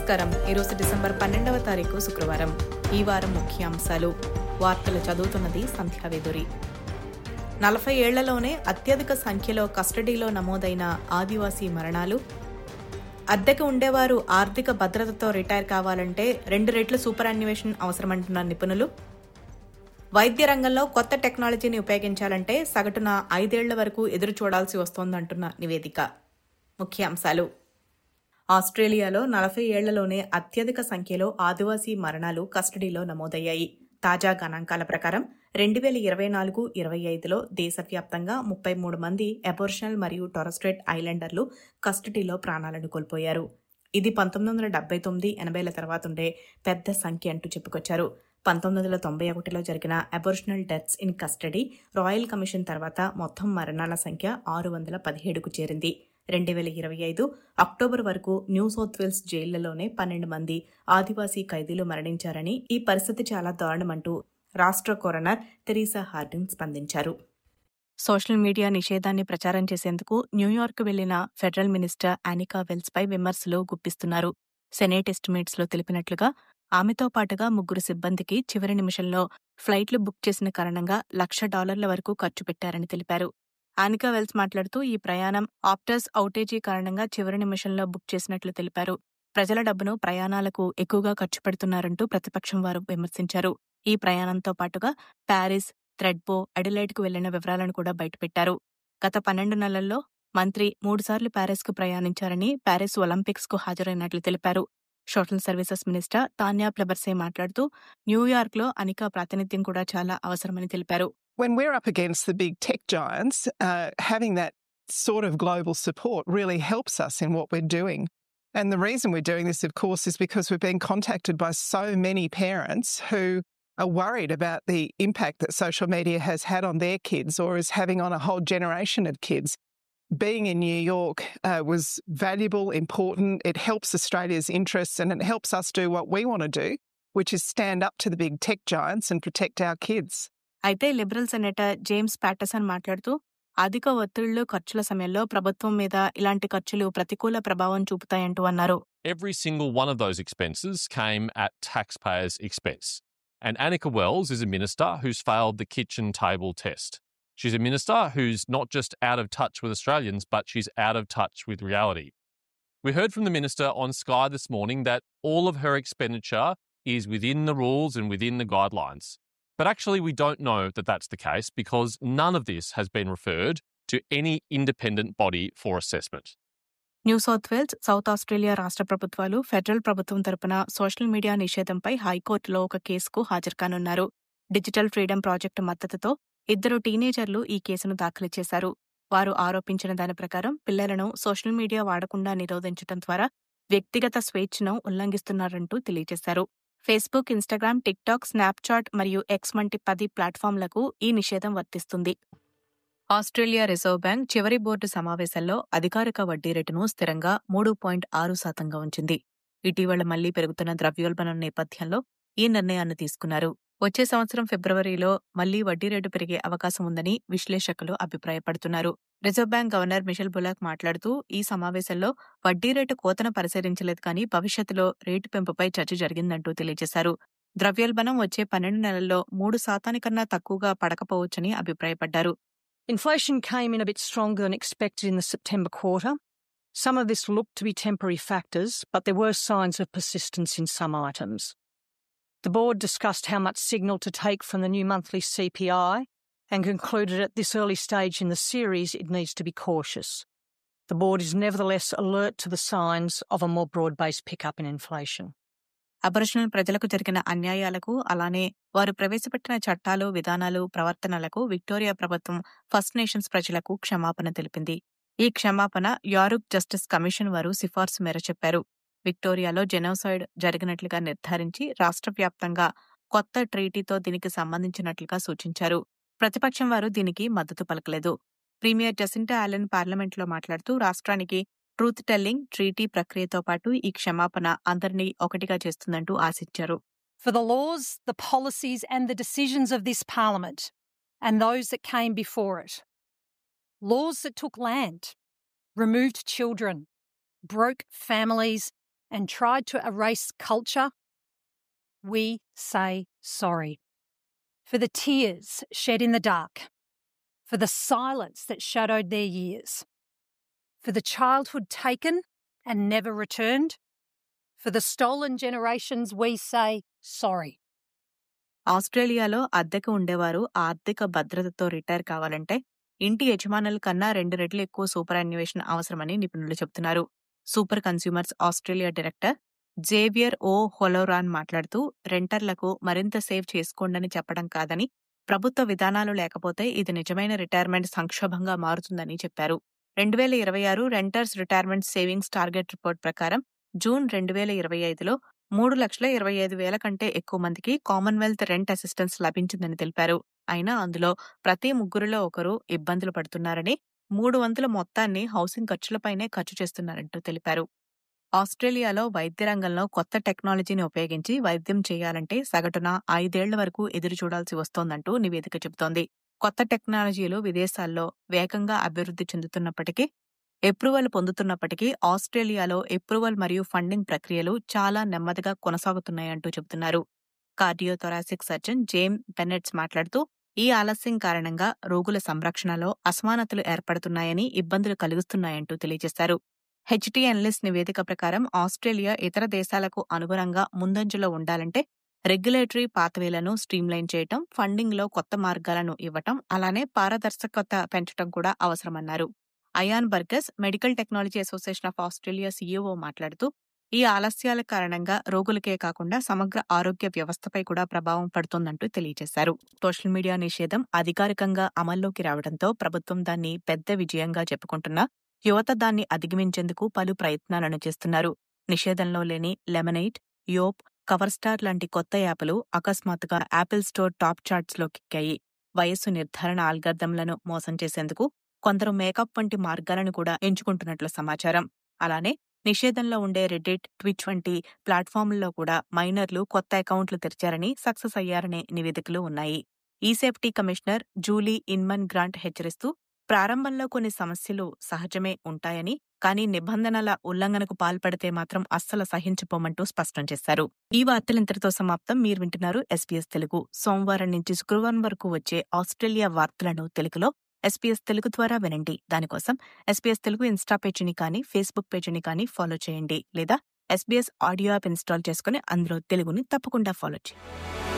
నమస్కారం ఈరోజు డిసెంబర్ పన్నెండవ తారీఖు శుక్రవారం ఈ వారం ముఖ్యాంశాలు వార్తలు చదువుతున్నది సంధ్యావేదురి నలభై ఏళ్లలోనే అత్యధిక సంఖ్యలో కస్టడీలో నమోదైన ఆదివాసీ మరణాలు అద్దెకు ఉండేవారు ఆర్థిక భద్రతతో రిటైర్ కావాలంటే రెండు రెట్లు సూపర్ అన్వేషణ అవసరమంటున్న నిపుణులు వైద్య రంగంలో కొత్త టెక్నాలజీని ఉపయోగించాలంటే సగటున ఐదేళ్ల వరకు ఎదురు చూడాల్సి వస్తోందంటున్న నివేదిక ముఖ్యాంశాలు ఆస్ట్రేలియాలో నలభై ఏళ్లలోనే అత్యధిక సంఖ్యలో ఆదివాసీ మరణాలు కస్టడీలో నమోదయ్యాయి తాజా గణాంకాల ప్రకారం రెండు వేల ఇరవై నాలుగు ఇరవై ఐదులో దేశవ్యాప్తంగా ముప్పై మూడు మంది అబోర్షనల్ మరియు టొరస్ట్రేట్ ఐలాండర్లు కస్టడీలో ప్రాణాలను కోల్పోయారు ఇది పంతొమ్మిది వందల డెబ్బై తొమ్మిది ఎనభైల తర్వాత ఉండే పెద్ద సంఖ్య అంటూ చెప్పుకొచ్చారు పంతొమ్మిది వందల తొంభై ఒకటిలో జరిగిన Aboriginal deaths in custody royal commission తర్వాత మొత్తం మరణాల సంఖ్య ఆరు వందల పదిహేడుకు చేరింది రెండు వేల ఇరవై ఐదు అక్టోబర్ వరకు న్యూ సౌత్ వేల్స్ జైళ్లలోనే పన్నెండు మంది ఆదివాసీ ఖైదీలు మరణించారని ఈ పరిస్థితి చాలా దారుణమంటూ రాష్ట్ర కొరనర్ తెరీసా హార్డిన్ స్పందించారు సోషల్ మీడియా నిషేధాన్ని ప్రచారం చేసేందుకు న్యూయార్క్ వెళ్లిన ఫెడరల్ మినిస్టర్ ఆనికా వెల్స్ పై విమర్శలు గుప్పిస్తున్నారు సెనేట్ ఎస్టిమేట్స్ లో తెలిపినట్లుగా ఆమెతో పాటుగా ముగ్గురు సిబ్బందికి చివరి నిమిషంలో ఫ్లైట్లు బుక్ చేసిన కారణంగా లక్ష డాలర్ల వరకు ఖర్చు పెట్టారని తెలిపారు ఆనికా వెల్స్ మాట్లాడుతూ ఈ ప్రయాణం ఆప్టర్స్ ఔటేజీ కారణంగా చివరి నిమిషంలో బుక్ చేసినట్లు తెలిపారు ప్రజల డబ్బును ప్రయాణాలకు ఎక్కువగా ఖర్చు పెడుతున్నారంటూ ప్రతిపక్షం వారు విమర్శించారు ఈ ప్రయాణంతో పాటుగా ప్యారిస్ థ్రెడ్బో అడిలైడ్కు వెళ్లిన వివరాలను కూడా బయటపెట్టారు గత పన్నెండు నెలల్లో మంత్రి మూడుసార్లు ప్యారిస్కు ప్రయాణించారని ప్యారిస్ ఒలింపిక్స్ కు హాజరైనట్లు తెలిపారు social services minister Tanya Plibersek మాట్లాడుతూ న్యూయార్క్లో అనికా ప్రాతినిధ్యం కూడా చాలా అవసరమని తెలిపారు when we're up against the big tech giants, uh, having that sort of global support really helps us in what we're doing. And the reason we're doing this, of course, is because we've been contacted by so many parents who are worried about the impact that social media has had on their kids or is having on a whole generation of kids. Being in New York uh, was valuable, important. It helps Australia's interests and it helps us do what we want to do, which is stand up to the big tech giants and protect our kids. అయితే Liberal senator James Paterson మాట్లాడుతూ అధిక ఒత్తిళ్లు ఖర్చుల సమయంలో ప్రభుత్వం మీద ఇలాంటి ఖర్చులు ప్రతికూల ప్రభావం చూపుతాయంటూ అన్నారు Every single one of those expenses came at taxpayers' expense. And Annika Wells is a minister who's failed the kitchen table test. She's a minister who's not just out of touch with Australians, but she's out of touch with reality. We heard from the minister on Sky this morning that all of her expenditure is within the rules and within the guidelines. But actually, we don't know that that's the case because none of this has been referred to any independent body for assessment. New South Wales South Australia రాష్ట్ర ప్రభుత్వాలు federal ప్రభుత్వం తరపున social media నిషేధంపై హైకోర్టులో ఒక కేసుకు హాజరుకానున్నారు digital freedom project మద్దతుతో ఇద్దరు టీనేజర్లు ఈ కేసును దాఖలు చేశారు వారు ఆరోపించిన దాని ప్రకారం పిల్లలను సోషల్ మీడియా వాడకుండా నిరోధించడం ద్వారా వ్యక్తిగత స్వేచ్ఛను ఉల్లంఘిస్తున్నారంటూ తెలియజేశారు ఫేస్బుక్ ఇన్స్టాగ్రామ్ టిక్టాక్ స్నాప్చాట్ మరియు ఎక్స్ వంటి పది ప్లాట్ఫామ్లకు ఈ నిషేధం వర్తిస్తుంది ఆస్ట్రేలియా రిజర్వ్ బ్యాంక్ చివరి బోర్డు సమావేశంలో అధికారిక వడ్డీ రేటును స్థిరంగా మూడు పాయింట్ ఆరు శాతంగా ఉంచింది ఇటీవల మళ్లీ పెరుగుతున్న ద్రవ్యోల్బణం నేపథ్యంలో ఈ నిర్ణయాన్ని తీసుకున్నారు వచ్చే సంవత్సరం ఫిబ్రవరిలో మళ్లీ వడ్డీ రేటు పెరిగే అవకాశం ఉందని విశ్లేషకులు అభిప్రాయపడుతున్నారు Reserve Bank governor Michele Bullock మాట్లాడుతూ ఈ సమావేశంలో వడ్డీ రేటు కోతను పరిశీలించలేదు కానీ భవిష్యత్తులో రేటు పెంపుపై చర్చ జరిగిందంటూ తెలియజేశారు ద్రవ్యోల్బణం వచ్చే పన్నెండు నెలల్లో మూడు శాతానికన్నా తక్కువగా పడకపోవచ్చని అభిప్రాయపడ్డారు Inflation came in a bit stronger than expected in the September quarter. Some of this looked to be temporary factors, but there were signs of persistence in some items. The board discussed how much signal to take from the new monthly CPI and concluded at this early stage in the series it needs to be cautious. The board is nevertheless alert to the signs of a more broad based pickup in inflation. అబరిజినల్ ప్రజలకు జరిగిన అన్యాయాలకు అలానే వారు ప్రవేశపెట్టిన చట్టాలు విధానాలు ప్రవర్తనలకు Victoria ప్రభుత్వం First Nations ప్రజలకు క్షమాపణ తెలిపింది ఈ క్షమాపణ యారుక్ జస్టిస్ కమిషన్ వారు సిఫార్సు మేర చెప్పారు విక్టోరియాలో జెనోసైడ్ జరిగినట్లుగా నిర్ధారించి రాష్ట్ర వ్యాప్తంగా కొత్త ట్రీటీతో దీనికి సంబంధించినట్లుగా సూచించారు ప్రతిపక్షం వారు దీనికి మద్దతు పలకలేదు ప్రీమియర్ జసింటా ఆలెన్ పార్లమెంట్లో మాట్లాడుతూ రాష్ట్రానికి ట్రూత్ టెల్లింగ్ ట్రీటీ ప్రక్రియతో పాటు ఈ క్షమాపణ అందరినీ ఒకటిగా చేస్తుందంటూ ఆశించారు for the laws, the policies, and the decisions of this Parliament and those that came before it. Laws that took land, removed children, broke families, and tried to erase culture, we say sorry. For the tears shed in the dark, for the silence that shadowed their years, for the childhood taken and never returned, for the stolen generations, we say sorry. ఆస్ట్రేలియాలో అద్దెకు ఉండేవారు ఆర్థిక భద్రతతో retire కావాలంటే ఇంటి యజమానుల కన్నా రెండు రెట్లు ఎక్కువ సూపర్ అన్వేషణ అవసరమని నిపుణులు చెబుతున్నారు Super Consumers Australia director Xavier O'Halloran మాట్లాడుతూ రెంటర్లకు మరింత సేవ్ చేసుకోండని చెప్పడం కాదని ప్రభుత్వ విధానాలు లేకపోతే ఇది నిజమైన రిటైర్మెంట్ సంక్షోభంగా మారుతుందని చెప్పారు రెండు వేల ఇరవై ఆరు renters retirement savings target report ప్రకారం జూన్ రెండు వేల ఇరవై ఐదులో మూడు లక్షల ఇరవై ఐదు వేల కంటే ఎక్కువ మందికి కామన్వెల్త్ రెంట్ అసిస్టెన్స్ లభించిందని తెలిపారు అయినా అందులో ప్రతి ముగ్గురిలో ఒకరు ఇబ్బందులు పడుతున్నారని మూడు వంతుల మొత్తాన్ని హౌసింగ్ ఖర్చులపైనే ఖర్చు చేస్తున్నారంటూ తెలిపారు ఆస్ట్రేలియాలో వైద్య రంగంలో కొత్త టెక్నాలజీని ఉపయోగించి వైద్యం చేయాలంటే సగటున ఐదేళ్ల వరకు ఎదురు చూడాల్సి వస్తోందంటూ నివేదిక చెబుతోంది కొత్త టెక్నాలజీలు విదేశాల్లో వేగంగా అభివృద్ధి చెందుతున్నప్పటికీ ఎప్రూవల్ పొందుతున్నప్పటికీ ఆస్ట్రేలియాలో ఎప్రూవల్ మరియు ఫండింగ్ ప్రక్రియలు చాలా నెమ్మదిగా కొనసాగుతున్నాయంటూ చెబుతున్నారు కార్డియోథొరాసిక్ సర్జన్ జేమ్ బెన్నెట్స్ మాట్లాడుతూ ఈ ఆలస్యం కారణంగా రోగుల సంరక్షణలో అసమానతలు ఏర్పడుతున్నాయని ఇబ్బందులు కలుగుతున్నాయంటూ తెలియజేశారు హెచ్టీ ఎన్లిస్ నివేదిక ప్రకారం ఆస్ట్రేలియా ఇతర దేశాలకు అనుగుణంగా ముందంజలో ఉండాలంటే రెగ్యులేటరీ పాత్వేలను స్ట్రీమ్లైన్ చేయటం ఫండింగ్లో కొత్త మార్గాలను ఇవ్వటం అలానే పారదర్శకత పెంచడం కూడా అవసరమన్నారు Ian Burgess medical technology association of Australia CEO మాట్లాడుతూ ఈ ఆలస్యాల కారణంగా రోగులకే కాకుండా సమగ్ర ఆరోగ్య వ్యవస్థపై కూడా ప్రభావం పడుతోందంటూ తెలియజేశారు సోషల్ మీడియా నిషేధం అధికారికంగా అమల్లోకి రావడంతో ప్రభుత్వం దాన్ని పెద్ద విజయంగా చెప్పుకుంటున్నా యువత దాన్ని అధిగమించేందుకు పలు ప్రయత్నాలను చేస్తున్నారు నిషేధంలో లేని లెమనైట్ యోప్ కవర్ స్టార్ లాంటి కొత్త యాప్లు అకస్మాత్తుగా యాపిల్ స్టోర్ టాప్ చార్ట్స్లోకి ఎక్కాయి వయస్సు నిర్ధారణ ఆల్గర్దంలను మోసం చేసేందుకు కొందరు మేకప్ వంటి మార్గాలను కూడా ఎంచుకుంటున్నట్లు సమాచారం అలానే నిషేధంలో ఉండే రెడ్డిట్ ట్విచ్ వంటి ప్లాట్ఫామ్లలో కూడా మైనర్లు కొత్త అకౌంట్లు తెరిచారని సక్సెస్ అయ్యారనే నివేదికలు ఉన్నాయి ఈ safety commissioner Julie Inman Grant హెచ్చరిస్తూ ప్రారంభంలో కొన్ని సమస్యలు సహజమే ఉంటాయని కానీ నిబంధనల ఉల్లంఘనకు పాల్పడితే మాత్రం అస్సలు సహించిపోమంటూ స్పష్టం చేశారు ఈ వార్తలు ఇంతటితో సమాప్తం మీరు వింటున్నారు ఎస్పీఎస్ తెలుగు సోమవారం నుంచి శుక్రవారం వరకు వచ్చే ఆస్ట్రేలియా వార్తలను తెలుగులో ఎస్పీఎస్ తెలుగు ద్వారా వినండి దానికోసం ఎస్పీఎస్ తెలుగు ఇన్స్టా పేజీని కానీ ఫేస్బుక్ పేజీని కానీ ఫాలో చేయండి లేదా ఎస్బీఎస్ ఆడియో యాప్ ఇన్స్టాల్ చేసుకుని అందులో తెలుగుని తప్పకుండా ఫాలో చేయండి